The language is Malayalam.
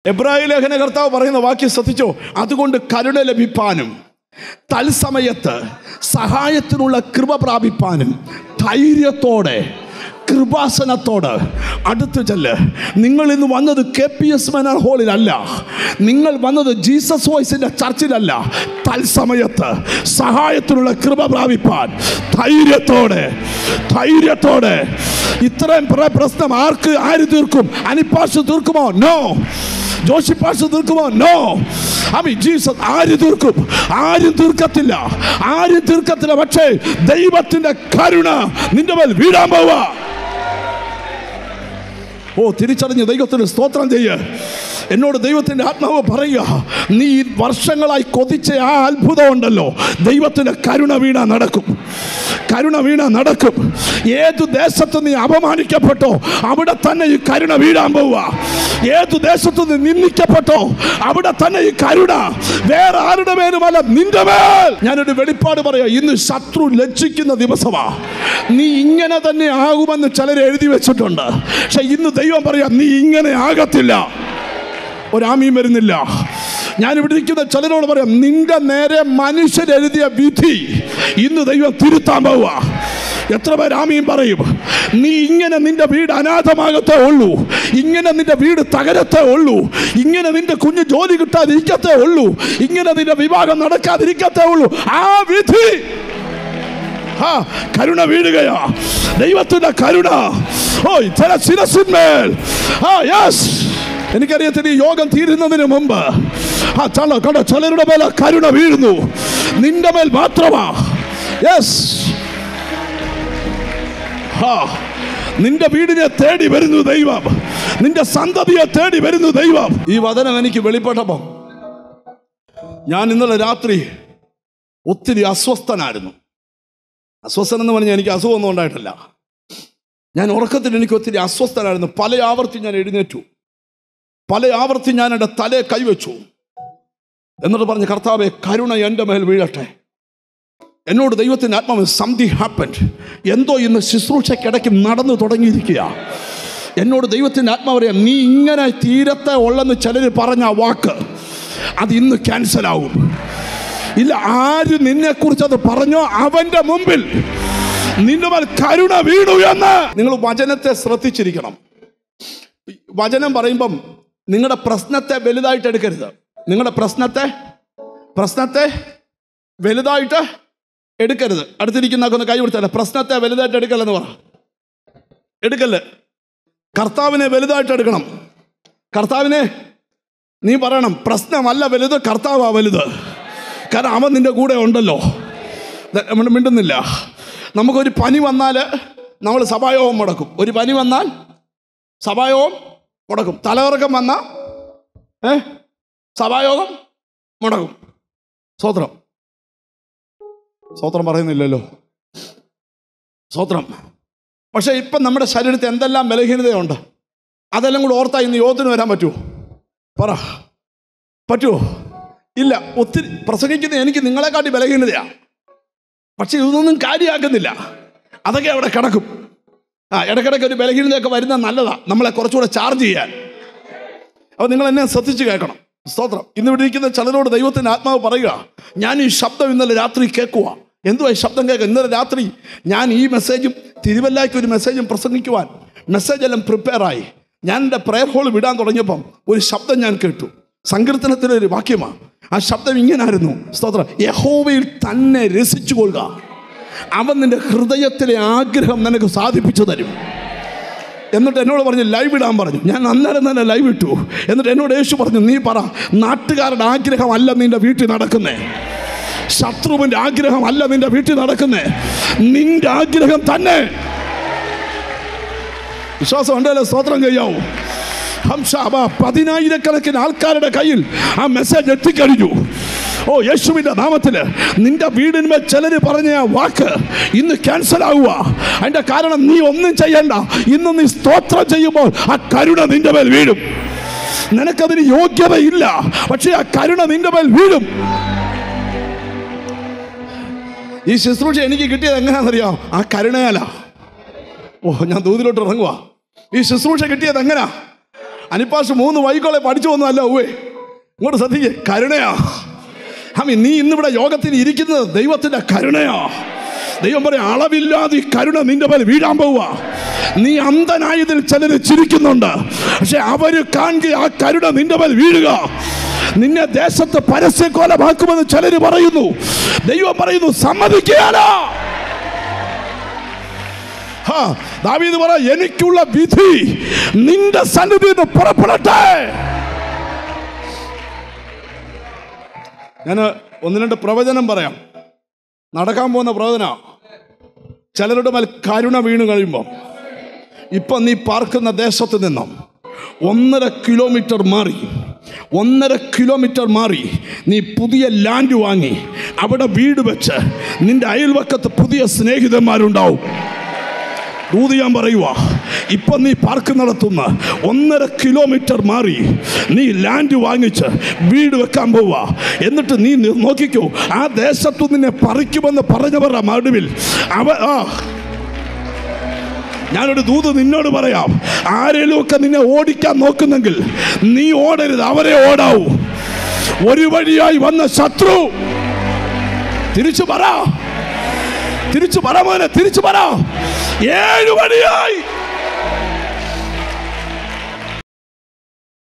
എബ്രാഹിം ലേഖന കർത്താവ് പറയുന്ന വാക്യം ശ്രദ്ധിച്ചോ അതുകൊണ്ട് കരുണ ലഭിപ്പാനും തത്സമയത്ത് സഹായത്തിനുള്ള കൃപ പ്രാപിപ്പാനും ധൈര്യത്തോടെ കൃപാസനത്തോട് അടുത്ത് ചെല്ല് നിങ്ങൾ ഇന്ന് വന്നത് കെ പി എസ് മെനർ ഹാളിലല്ല നിങ്ങൾ വന്നത് ജീസസ് വോയ്സിന്റെ ചർച്ചിലല്ല തത്സമയത്ത് സഹായത്തിനുള്ള കൃപ പ്രാപിപ്പാൻ ധൈര്യത്തോടെ ധൈര്യത്തോടെ ഇത്രയും പ്ര- പ്രശ്നം ആർക്ക് ആര് തീർക്കും അനിപ്പാഷ് തീർക്കുമോ നോ ജോഷി പാഷ തീർക്കുമോ നോ അമി ജീസസ് ആര് തീർക്കും ആരും തീർക്കത്തില്ല ആരും തീർക്കത്തില്ല പക്ഷേ ദൈവത്തിന്റെ കരുണ നിന്റെ മേൽ വീഴാൻ പോവാ ഓ തിരിച്ചറിഞ്ഞ് ദൈവത്തിന് സ്തോത്രം ചെയ്യ് എന്നോട് ദൈവത്തിൻ്റെ ആത്മാവ് പറയുക നീ ഈ വർഷങ്ങളായി കൊതിച്ച ആ അത്ഭുതം ഉണ്ടല്ലോ ദൈവത്തിൻ്റെ കരുണ വീണ നടക്കും കരുണ വീണ നടക്കും ഏതു ദേശത്ത് നീ അപമാനിക്കപ്പെട്ടോ അവിടെ തന്നെ ഈ കരുണ വീഴാൻ പോവുക ഏതു ദേശത്ത് നീ നിന്ദിക്കപ്പെട്ടോ അവിടെ തന്നെ ഈ കരുണ വേറെ ആരുടെ മേലുമല്ല നിന്റെ മേൽ ഞാനൊരു വെളിപ്പാട് പറയാം ഇന്ന് ശത്രു ലജ്ജിക്കുന്ന ദിവസമാ നീ ഇങ്ങനെ തന്നെ ആകുമെന്ന് ചിലർ എഴുതി വെച്ചിട്ടുണ്ട് പക്ഷെ ഇന്ന് ദൈവം പറയാം നീ ഇങ്ങനെ ആകത്തില്ല ഒരാമീം വരുന്നില്ല ഞാൻ ഇവിടെ ഇരിക്കുന്ന ചിലരോട് പറയാം നിന്റെ നേരെ മനുഷ്യരെഴുതിയ വിധി ഇന്ന് ദൈവം തിരുത്താൻ പോവുക എത്ര പേർ ആമീൻ പറയും നീ ഇങ്ങനെ നിന്റെ വീട് അനാഥമാകത്തേ ഉള്ളൂ ഇങ്ങനെ നിന്റെ വീട് തകരത്തേ ഉള്ളൂ ഇങ്ങനെ നിന്റെ കുഞ്ഞ് ജോലി കിട്ടാതിരിക്കത്തേ ഉള്ളൂ ഇങ്ങനെ നിന്റെ വിവാഹം നടക്കാതിരിക്കത്തേ ഉള്ളൂ ആ വിധി ആ കരുണ വീഴുകയാ ദൈവത്തിന്റെ കരുണ ഓ ചില ശിരസിന്മേൽ ആ യെസ് എനിക്കറിയത്തില്ല ഈ യോഗം തീരുന്നതിന് മുമ്പ് ആ ചല കണ്ട ചിലരുടെ മേലെ കരുണ വീഴുന്നു നിന്റെ മേൽ മാത്രമാ യെസ് ആ നിന്റെ വീടിനെ തേടി വരുന്നു ദൈവം നിന്റെ സന്തതിയെ തേടി വരുന്നു ദൈവം ഈ വചനം എനിക്ക് വെളിപ്പെട്ടപ്പോ ഞാൻ ഇന്നലെ രാത്രി ഒത്തിരി അസ്വസ്ഥനായിരുന്നു അസ്വസ്ഥൻ എന്ന് പറഞ്ഞാൽ എനിക്ക് അസുഖമൊന്നും ഉണ്ടായിട്ടില്ല ഞാൻ ഉറക്കത്തിൽ എനിക്ക് ഒത്തിരി അസ്വസ്ഥനായിരുന്നു പല ആവർത്തി ഞാൻ എഴുന്നേറ്റു പല ആവർത്തി ഞാൻ എൻ്റെ തലയെ കൈവച്ചു എന്നിട്ട് പറഞ്ഞ കർത്താവെ കരുണ എൻ്റെ മേൽ വീഴട്ടെ എന്നോട് ദൈവത്തിൻ്റെ ആത്മാവ് സംതിങ് ഹാപ്പൻഡ് എന്തോ ഇന്ന് ശുശ്രൂഷയ്ക്കിടയ്ക്ക് നടന്നു തുടങ്ങിയിരിക്കുക എന്നോട് ദൈവത്തിൻ്റെ ആത്മാവ് പറയാം നീ ഇങ്ങനെ തീരത്തെ ഉള്ളെന്ന് ചിലർ പറഞ്ഞ ആ വാക്ക് അത് ഇന്ന് ക്യാൻസൽ ആവും ഇല്ല ആര് നിന്നെ കുറിച്ച് അത് പറഞ്ഞോ അവന്റെ മുമ്പിൽ നിന്റെ മേൽ കരുണ വീണു എന്ന് നിങ്ങൾ വചനത്തെ ശ്രദ്ധിച്ചിരിക്കണം വചനം പറയുമ്പം നിങ്ങളുടെ പ്രശ്നത്തെ വലുതായിട്ട് എടുക്കരുത് നിങ്ങളുടെ പ്രശ്നത്തെ പ്രശ്നത്തെ വലുതായിട്ട് എടുക്കരുത് അടുത്തിരിക്കുന്ന ഒന്ന് കൈ കൊടുത്തല്ല പ്രശ്നത്തെ വലുതായിട്ട് എടുക്കല്ലെന്ന് പറ എടുക്കല്ലേ കർത്താവിനെ വലുതായിട്ട് എടുക്കണം കർത്താവിനെ നീ പറയണം പ്രശ്നമല്ല വലുത് കർത്താവാ വലുത് കാരണം അവൻ നിന്റെ കൂടെ ഉണ്ടല്ലോ ദ- നമ്മൾ മിണ്ടുന്നില്ല നമുക്കൊരു പനി വന്നാൽ നമ്മൾ സഭായോഗം മുടക്കും ഒരു പനി വന്നാൽ സഭായോഗം മുടക്കും തലകറക്കം വന്ന ഏ സഭായോഗം മുടക്കും സ്വത്രം സ്വത്രം പറയുന്നില്ലല്ലോ സ്വത്രം പക്ഷേ ഇപ്പം നമ്മുടെ ശരീരത്തിൽ എന്തെല്ലാം ബലഹീനതയുണ്ട് അതെല്ലാം കൂടെ ഓർത്താ ഇന്ന് യോഗത്തിന് വരാൻ പറ്റുമോ പറ പറ്റുമോ ഇല്ല ഒത്തിരി പ്രസംഗിക്കുന്ന എനിക്ക് നിങ്ങളെക്കാട്ടി ബലഹീനതയാ പക്ഷെ ഇതൊന്നും കാര്യമാക്കുന്നില്ല അതൊക്കെ അവിടെ കിടക്കും ആ ഇടയ്ക്കിടയ്ക്ക് ഒരു ബലഹീനതയൊക്കെ വരുന്നത് നല്ലതാ നമ്മളെ കുറച്ചുകൂടെ ചാർജ് ചെയ്യാൻ അപ്പോൾ നിങ്ങൾ എന്നെ ശ്രദ്ധിച്ച് കേൾക്കണം സ്തോത്രം ഇന്ന് ഇവിടെ ഇരിക്കുന്ന ചിലരോട് ദൈവത്തിൻ്റെ ആത്മാവ് പറയുക ഞാൻ ഈ ശബ്ദം ഇന്നലെ രാത്രി കേൾക്കുക എന്തുവാ ഈ ശബ്ദം കേൾക്കുക ഇന്നലെ രാത്രി ഞാൻ ഈ മെസ്സേജും തിരുവല്ലായ്ക്ക് ഒരു മെസ്സേജും പ്രസംഗിക്കുവാൻ മെസ്സേജ് എല്ലാം പ്രിപ്പയറായി ഞാൻ എൻ്റെ പ്രയർ ഹോൾ വിടാൻ തുടങ്ങിയപ്പം ഒരു ശബ്ദം ഞാൻ കേട്ടു സങ്കീർത്തനത്തിലെ ഒരു വാക്യമാണ് ആ ശബ്ദം ഇങ്ങനായിരുന്നു സ്തോത്രം യഹോവയിൽ തന്നെ രസിച്ചു കൊള്ളുക അവൻ നിന്റെ ഹൃദയത്തിലെ ആഗ്രഹം നിനക്ക് സാധിപ്പിച്ചു തരും എന്നിട്ട് എന്നോട് പറഞ്ഞു ലൈവ് ഇടാൻ പറഞ്ഞു ഞാൻ അന്നേരം തന്നെ ലൈവ് ഇട്ടു എന്നിട്ട് എന്നോട് യേശു പറഞ്ഞു നീ പറ നാട്ടുകാരുടെ ആഗ്രഹമല്ല നിന്റെ വീട്ടിൽ നടക്കുന്നേ ശത്രുവിന്റെ ആഗ്രഹമല്ല നിന്റെ വീട്ടിൽ നടക്കുന്നേ നിന്റെ ആഗ്രഹം തന്നെ വിശ്വാസം ഉണ്ടല്ലോ സ്തോത്രം ചെയ്യാവൂ ഹംഷാബ പതിനായിരക്കണക്കിന് ആൾക്കാരുടെ കയ്യിൽ ആ മെസ്സേജ് എത്തിക്കഴിഞ്ഞു ഓ യേശുവിന്റെ നാമത്തില് നിന്റെ വീടിന്മേൽ ചിലര് പറഞ്ഞ ആ വാക്ക് ഇന്ന് ക്യാൻസൽ ആവുക അതിന്റെ കാരണം നീ ഒന്നും ചെയ്യണ്ട ഇന്ന് നീ സ്തോത്രം ചെയ്യുമ്പോൾ ആ കരുണ നിന്റെ മേൽ വീഴും നിനക്കതിന് യോഗ്യതയില്ല പക്ഷേ ആ കരുണ നിന്റെ മേൽ വീഴും ഈ ശുശ്രൂഷ എനിക്ക് കിട്ടിയത് എങ്ങനെയാണെന്നറിയാം ആ കരുണയാലാ ഓ ഞാൻ ദൂതിലോട്ട് ഇറങ്ങുക ഈ ശുശ്രൂഷ കിട്ടിയത് എങ്ങനാ അനിപ്പാഷ് മൂന്ന് വൈക്കോളെ പഠിച്ചു വന്നതല്ല ഉവേ ഇങ്ങോട്ട് ശ്രദ്ധിക്കേ കരുണയാ ഹമി നീ ഇന്നിവിടെ യോഗത്തിൽ ഇരിക്കുന്നത് ദൈവത്തിന്റെ കരുണയാ ദൈവം പറയാം അളവില്ലാതെ ഈ കരുണ നിന്റെ മേൽ വീഴാൻ പോവുക നീ അന്ധനായതിൽ ചിലർ ചിരിക്കുന്നുണ്ട് പക്ഷെ അവര് കാണുക ആ കരുണ നിന്റെ മേൽ വീഴുക നിന്നെ ദേശത്ത് പരസ്യക്കോലമാക്കുമെന്ന് ചിലർ പറയുന്നു ദൈവം പറയുന്നു സമ്മതിക്കുകയാലോ ഹാ, ദാവീദ് പറ എനിക്കുള്ള വിധി നിന്റെ സന്നിധിയിൽ നിന്ന് പുറപ്പെടട്ടെ ഞാൻ ഒന്ന് രണ്ട് പ്രവചനം പറയാം നടക്കാൻ പോകുന്ന പ്രവചന ചിലരുടെ മേൽ കരുണ വീണ് കഴിയുമ്പോൾ ഇപ്പം നീ പാർക്കുന്ന ദേശത്ത് നിന്നും ഒന്നര കിലോമീറ്റർ മാറി ഒന്നര കിലോമീറ്റർ മാറി നീ പുതിയ ലാൻഡ് വാങ്ങി അവിടെ വീട് വെച്ച് നിന്റെ അയൽവക്കത്ത് പുതിയ സ്നേഹിതന്മാരുണ്ടാവും ദൂത് ഞാൻ പറയുക ഇപ്പം നീ പാർക്കുന്നിടത്തുനിന്ന് ഒന്നര കിലോമീറ്റർ മാറി നീ ലാൻഡ് വാങ്ങിച്ച് വീട് വെക്കാൻ പോവുക എന്നിട്ട് നീ നി- നോക്കിക്കോ ആ ദേശത്തു നിന്നെ പറിക്കുമെന്ന് പറഞ്ഞവരുടെ മടുവിൽ അവ ആ ഞാനൊരു ദൂത് നിന്നോട് പറയാം ആരെങ്കിലും ഒക്കെ നിന്നെ ഓടിക്കാൻ നോക്കുന്നെങ്കിൽ നീ ഓടരുത് അവരെ ഓടാവൂ ഒരു വഴിയായി വന്ന ശത്രു തിരിച്ചു പറ തിരിച്ചു പറ മോനെ തിരിച്ചു പറ ഏഴു വഴിയായി